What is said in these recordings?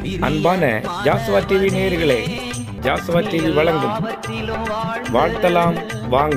அன்பான ஜாசுவா டிவி நேயர்களே ஜாசுவா டிவி வழங்கும் வாழ்த்தலாம் வாங்க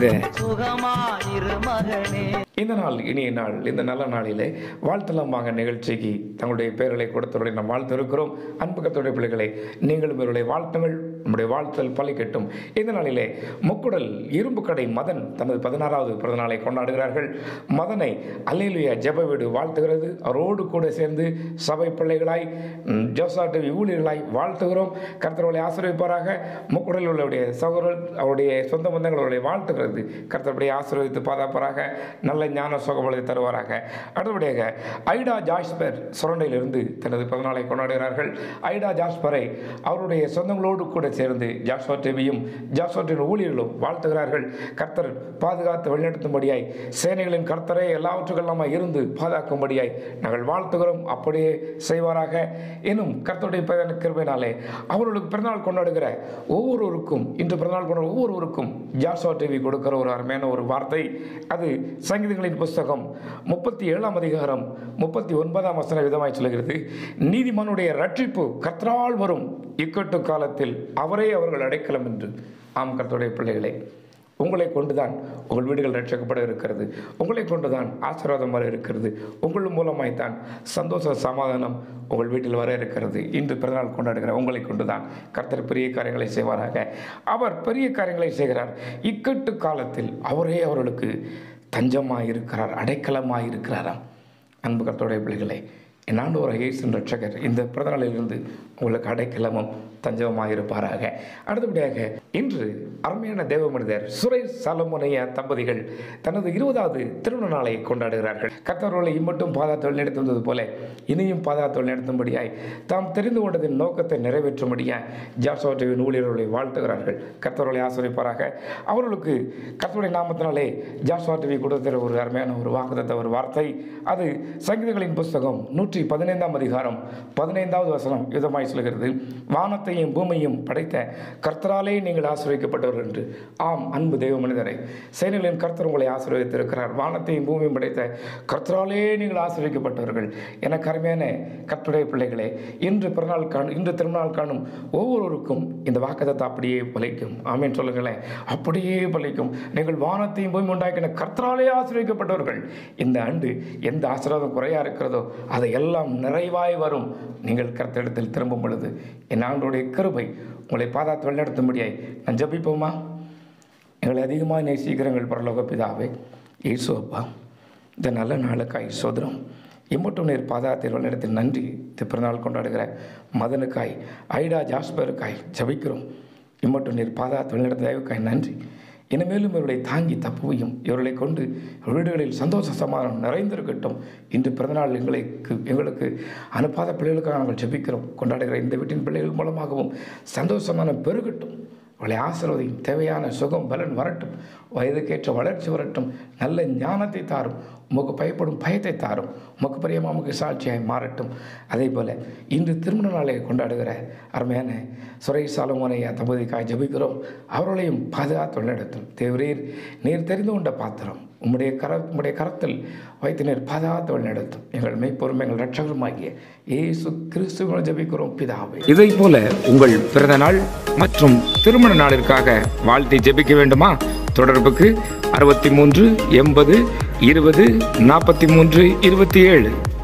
இந்த நாள் இனிய நாள் இந்த நல்ல நாளிலே வாழ்த்தலாம் வாங்க நிகழ்ச்சிக்கு தங்களுடைய பெயர்களை கொடுத்தவர்களை நாம் வாழ்த்து இருக்கிறோம் அன்பு கத்தோடைய பிள்ளைகளை நீங்களும் இவருடைய வாழ்த்துங்கள் நம்முடைய வாழ்த்தல் பலிக்கட்டும் இந்த நாளிலே முக்குடல் இரும்பு கடை மதன் தனது பதினாறாவது பிறந்த நாளை கொண்டாடுகிறார்கள் மதனை அல்லேலுயா ஜெப வீடு வாழ்த்துகிறது அவரோடு கூட சேர்ந்து சபை பிள்ளைகளாய் ம், ஜோசா டிவி ஊழியர்களாய் வாழ்த்துகிறோம் கர்த்தர்களை ஆசீர்வதிப்பாராக முக்குடலில் உள்ளவருடைய சகோதரர் அவருடைய சொந்த பந்தங்களுடைய வாழ்த்துகிறது கர்த்தருடைய ஆசீர்வதித்து பாதாப்பாராக நல்ல ஞான சுகபலத்தை தருவாராக அடுத்தபடியாக ஐடா ஜாஸ்பர் சுரண்டையிலிருந்து தனது பிறந்தநாளை கொண்டாடுகிறார்கள் ஐடா ஜாஸ்பரை அவருடைய சொந்தங்களோடு கூட சேர்ந்து ஜாஸ்வா டிவியும் ஜாஸ்வா டிவி ஊழியர்களும் வாழ்த்துகிறார்கள் கர்த்தர் பாதுகாத்து வழிநடத்தும்படியாய் சேனைகளின் கர்த்தரை எல்லாவற்றுக்கெல்லாமா இருந்து பாதுகாக்கும்படியாய் நாங்கள் வாழ்த்துகிறோம் அப்படியே செய்வாராக இன்னும் கர்த்தருடைய பிறந்த கிருபையினாலே அவர்களுக்கு பிறந்தநாள் கொண்டாடுகிற ஒவ்வொருவருக்கும் இன்று பிறந்தநாள் கொண்டாட ஒவ்வொருவருக்கும் ஜாஸ்வா டிவி கொடுக்கிற ஒரு அருமையான ஒரு வார்த்தை அது சங்கீதங்களின் புஸ்தகம் முப்பத்தி ஏழாம் அதிகாரம் முப்பத்தி ஒன்பதாம் வசன விதமாய் சொல்கிறது நீதிமானுடைய ரட்சிப்பு கர்த்தரால் வரும் இக்கட்டு காலத்தில் அவரே அவர்கள் அடைக்கலம் என்று ஆம் கர்த்தருடைய பிள்ளைகளே உங்களை கொண்டுதான் உங்கள் வீடுகள் ரட்சிக்கப்பட இருக்கிறது உங்களை கொண்டுதான் ஆசீர்வாதம் வர இருக்கிறது உங்கள் மூலமாய்த்தான் சந்தோஷ சமாதானம் உங்கள் வீட்டில் வர இருக்கிறது இன்று பிறநாள் கொண்டாடுகிற உங்களை கொண்டுதான் கர்த்தர் பெரிய காரியங்களை செய்வாராக அவர் பெரிய காரியங்களை செய்கிறார் இக்கட்டு காலத்தில் அவரே அவர்களுக்கு தஞ்சமாக இருக்கிறார் அடைக்கலமாக இருக்கிறாராம் அன்பு கர்த்தருடைய பிள்ளைகளே என் ஆண்டு ஒரு இயேசு ரட்சகர் இந்த பிறந்தநாளிலிருந்து உங்களுக்கு அடைக்கலமும் தஞ்சமாக இருப்பாராக அடுத்தபடியாக இன்று அருமையான தேவ மனிதர் சுரேஷ் சாலமோனைய தம்பதிகள் தனது இருபதாவது திருமண நாளை கொண்டாடுகிறார்கள் கர்த்தர்களை இம்மட்டும் பாதாத்தொழில் நடத்தி வந்தது போல இனியும் பாதாத்தொழில் நடத்தும்படியாய் தாம் தெரிந்து கொண்டதின் நோக்கத்தை நிறைவேற்றும்படியாய் ஜாசோட்டின் ஊழியர்களை வாழ்த்துகிறார்கள் கர்த்தர்களை ஆசிரியப்பாராக அவர்களுக்கு கர்த்தருடைய நாமத்தினாலே ஜாஸ்வா டிவி கொடுக்கிற ஒரு அருமையான ஒரு வாக்குத்த ஒரு வார்த்தை அது சங்கீதங்களின் புஸ்தகம் நூற்றி பதினைந்தாம் அதிகாரம் பதினைந்தாவது வசனம் யுதமாய் சொல்கிறது வானத்தையும் பூமியையும் படைத்த கர்த்தராலே நீங்கள் ஆசிரியக்கப்பட்டவர்கள் என்று ஆம் அன்பு தெய்வ மனிதரை சேனைகளின் கர்த்தர் உங்களை ஆசீர்வதித்திருக்கிறார் வானத்தையும் பூமியும் படைத்த கர்த்தராலே நீங்கள் ஆசீர்வதிக்கப்பட்டவர்கள் என கருமையான கர்த்தருடைய பிள்ளைகளே இன்று பிறநாள் காணும் இன்று திருநாள் காணும் ஒவ்வொருவருக்கும் இந்த வாக்குத்தத்தை அப்படியே பலிக்கும் ஆமேன் சொல்லுங்களேன் அப்படியே பலிக்கும் நீங்கள் வானத்தையும் பூமி உண்டாக்கின கர்த்தராலே ஆசீர்வதிக்கப்பட்டவர்கள் இந்த ஆண்டு எந்த ஆசீர்வாதம் குறையா இருக்கிறதோ அதை எல்லாம் நிறைவாய் வரும் நீங்கள் கர்த்தரிடத்தில் திரும்பும் பொழுது என் ஆண்டோடைய கிருபை உங்களை பாதாத்து வழிநடத்தும்படியாய் நான் ஜபிப்போமா எங்களை அதிகமாக நேசிக்கிறங்கள் பரலோக பிதாவே இயேசு அப்பா இந்த நல்ல நாளுக்காய் சோதரம் இம்மட்டும் நீர் பாதாத்தில் வழிநடத்தில் நன்றி இந்த பிறநாள் கொண்டாடுகிற மதனுக்காய் ஐடா ஜாஸ்பருக்காய் ஜபிக்கிறோம் இம்மட்டும் நீர் பாதாத்து வழிநடத்த தயவுக்காய் நன்றி இனிமேலும் இவர்களை தாங்கி தப்புவையும் இவர்களை கொண்டு வீடுகளில் சந்தோஷ சமாதானம் நிறைந்திருக்கட்டும் இன்று பிறந்தநாள் எங்களுக்கு எங்களுக்கு அனுப்பாத பிள்ளைகளுக்காக நாங்கள் ஜெபிக்கிறோம் கொண்டாடுகிற இந்த வீட்டின் பிள்ளைகள் மூலமாகவும் சந்தோஷமான பெருகட்டும் அவளை ஆசிர்வதியும் தேவையான சுகம் பலன் வரட்டும் வயதுக்கேற்ற வளர்ச்சி வரட்டும் நல்ல ஞானத்தை தாரும் உமக்கு பயப்படும் பயத்தை தாரும் உமக்கு பிரியமா உமக்கு சாட்சியாய் மாறட்டும் அதே போல் இன்று திருமண நாளை கொண்டாடுகிற அருமையான சுரை சாலமோனையா தம்பதிக்காய் ஜபிக்கிறோம் அவர்களையும் பாதுகாத்து வழிநடத்தும் தேவரீர் நீர் தெரிந்து கொண்ட பாத்திரம் உம்முடைய கர உம்முடைய கரத்தில் வைத்து நீர் பாதுகாத்து வழிநடத்தும் எங்கள் மெய்ப்பொறுமை எங்கள் ரட்சகருமாகிய இயேசு கிறிஸ்துவ ஜபிக்கிறோம் பிதாவே இதை போல உங்கள் பிறந்த நாள் மற்றும் திருமண நாளிற்காக வாழ்த்தி ஜெபிக்க வேண்டுமா தொடர்புக்கு அறுபத்தி மூன்று எண்பது இருபது நாற்பத்தி மூன்று இருபத்தி ஏழு